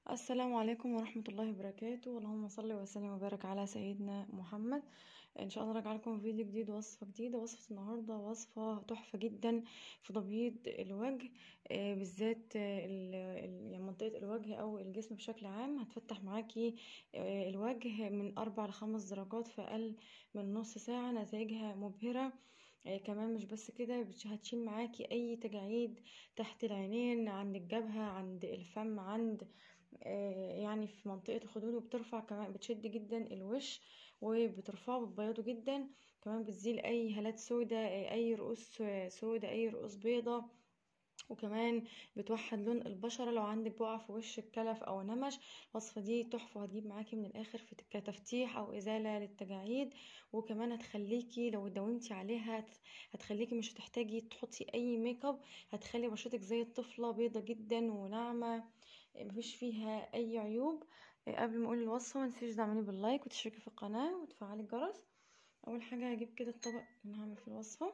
السلام عليكم ورحمة الله وبركاته اللهم صل وسلم وبارك على سيدنا محمد ان شاء الله راجع لكم فيديو جديد وصفة جديدة وصفة النهاردة وصفة تحفة جدا في تبييض الوجه آه، بالذات آه، ال- ال- يعني منطقة الوجه او الجسم بشكل عام هتفتح معاكي آه، الوجه من اربع لخمس درجات في اقل من نص ساعة نتائجها مبهرة آه، كمان مش بس كده بتش- هتشيل معاكي اي تجاعيد تحت العينين عند الجبهة عند الفم عند آه، يعني في منطقة الخدود وبترفع كمان بتشد جدا الوش وبترفعه بتبيضه جدا كمان بتزيل اي هالات سودة آه، اي رؤوس سودة اي رؤوس بيضة وكمان بتوحد لون البشرة لو عندك بقع في وشك كلف او نمش الوصفة دي تحفة وهتجيب معاكي من الاخر في كتفتيح او ازالة للتجاعيد وكمان هتخليكي لو داومتي عليها هت- هتخليكي مش هتحتاجي تحطي اي ميك اب هتخلي بشرتك زي الطفلة بيضة جدا وناعمة مفيش فيها اي عيوب قبل ما اقول الوصفة منسيش دعمني باللايك وتشتركي في القناة وتفعلي الجرس اول حاجة هجيب كده الطبق اللي هعمل فيه الوصفة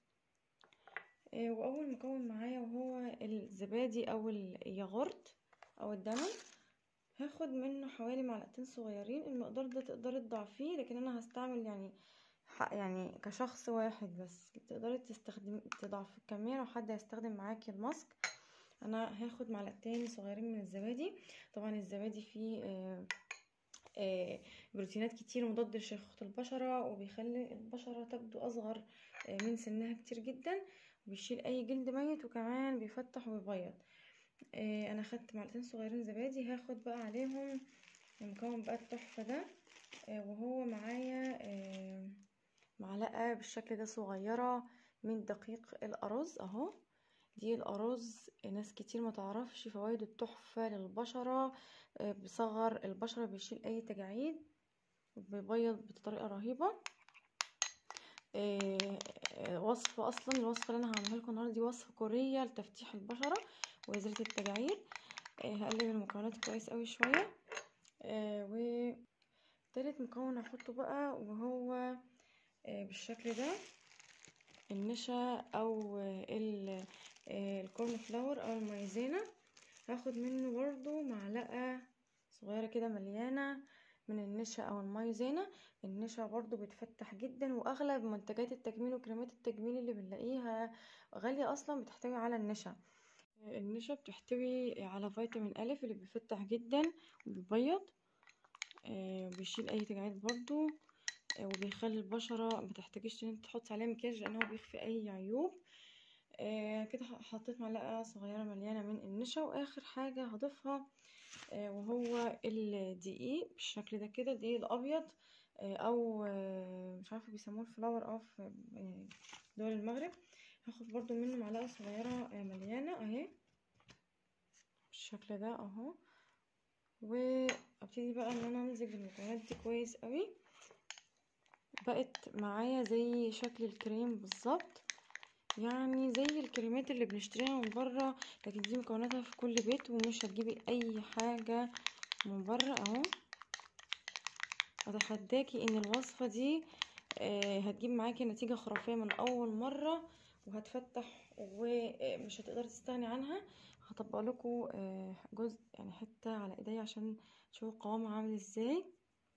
آه، واول مكون معايا وهو الزبادي او الياغورت او الدمن هاخد منه حوالي معلقتين صغيرين المقدار ده تقدري تضعفيه لكن انا هستعمل يعني ح- يعني كشخص واحد بس تقدري تستخدمي تضعفي الكمية لو حد هيستخدم معاكي الماسك انا هاخد معلقتين صغيرين من الزبادي طبعا الزبادي فيه آه آه بروتينات كتير مضاد لشيخوخة البشرة وبيخلي البشرة تبدو أصغر آه من سنها كتير جدا وبيشيل أي جلد ميت وكمان بيفتح ويبيض آه أنا خدت معلقتين صغيرين زبادي هاخد بقى عليهم المكون بقى التحفة ده آه وهو معايا آه معلقة بالشكل ده صغيرة من دقيق الأرز أهو دي الأرز ناس كتير ما تعرفش فوائده التحفة للبشرة آه، بيصغر البشرة بيشيل أي تجاعيد بيبيض بطريقة رهيبة آه، آه، وصفة أصلا الوصفة اللي أنا هعملها لكم النهاردة دي وصفة كورية لتفتيح البشرة وإزالة التجاعيد آه، هقلب المكونات كويس قوي شوية آه، وتالت مكون هحطه بقى وهو آه، بالشكل ده النشا او ال- آه، الكورن فلاور او المايزينا هاخد منه برضو معلقة صغيرة كده مليانة من النشا او المايزينا النشا برضو بتفتح جدا واغلب منتجات التجميل وكريمات التجميل اللي بنلاقيها غالية اصلا بتحتوي على النشا النشا بتحتوي على فيتامين ألف اللي بيفتح جدا وبيبيض آه، وبيشيل اي تجاعيد برضو آه، وبيخلي البشرة ما تحتاجيش ان انت تحطي عليها مكياج لان هو بيخفي اي عيوب آه كده حطيت معلقة صغيرة مليانة من النشا واخر حاجة هضيفها آه وهو الدقيق بالشكل ده كده الدقيق الابيض آه او آه مش عارفة بيسموه الفلاور او في آه، دول المغرب هاخد برضو منه معلقة صغيرة آه مليانة اهي بالشكل ده اهو وابتدي بقى ان انا امزج المكونات دي كويس قوي بقت معايا زي شكل الكريم بالظبط يعني زي الكريمات اللي بنشتريها من بره لكن دي مكوناتها في كل بيت ومش هتجيبي اي حاجة من بره اهو اتحداكي ان الوصفة دي آه، هتجيب معاكي نتيجة خرافية من اول مرة وهتفتح ومش هتقدري تستغني عنها هطبق لكم جزء يعني حتة على ايديا عشان تشوفوا قوامها عامل ازاي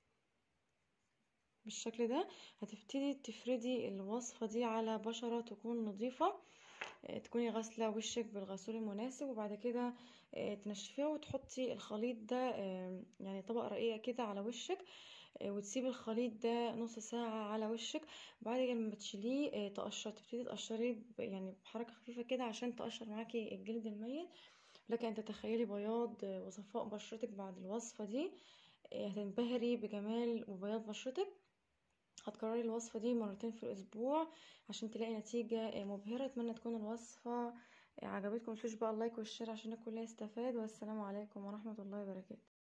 بالشكل ده هتبتدي تفردي الوصفة دي على بشرة تكون نظيفة آه، تكوني غاسلة وشك بالغسول المناسب وبعد كده آه، تنشفيها وتحطي الخليط ده آه، يعني طبقة رقيقة كده على وشك آه، وتسيبي الخليط ده نص ساعة على وشك بعد كده لما تشيليه آه، تقشر تبتدي تقشريه ب- يعني بحركة خفيفة كده عشان تقشر معاكي الجلد الميت لك ان تتخيلي بياض آه، وصفاء بشرتك بعد الوصفة دي آه، هتنبهري بجمال وبياض بشرتك هتكرري الوصفة دي مرتين في الأسبوع عشان تلاقي نتيجة مبهرة أتمنى تكون الوصفة عجبتكم متنسوش بقى اللايك والشير عشان الكل يستفاد والسلام عليكم ورحمة الله وبركاته